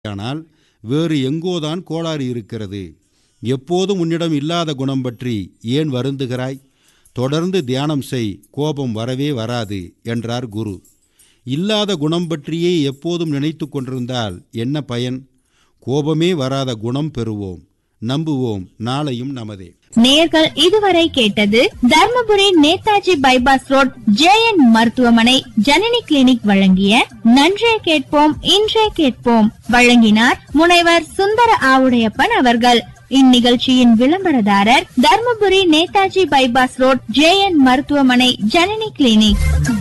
ஆனால் வேறு எங்கோதான் கோளாறு இருக்கிறது எப்போதும் உன்னிடம் இல்லாத குணம் பற்றி ஏன் வருந்துகிறாய் தொடர்ந்து தியானம் செய் கோபம் வரவே வராது என்றார் குரு இல்லாத குணம் பற்றியே எப்போதும் நினைத்து கொண்டிருந்தால் என்ன பயன் கோபமே வராத குணம் பெறுவோம் நம்புவோம் நாளையும் நமதே நேர்கள் இதுவரை கேட்டது Dharmapuri Netaji bypass road JN மருத்துவமனை ஜனனி கிளினிக் வழங்கிய நன்றே கேட்போம் இன்றே கேட்போம் வழங்கினார் முனைவர் சுந்தர ஆவுடையப்பன் அவர்கள் இந்நிகழ்ச்சியின் விளம்பரதாரர் Dharmapuri Netaji bypass road JN மருத்துவமனை ஜனனி கிளினிக்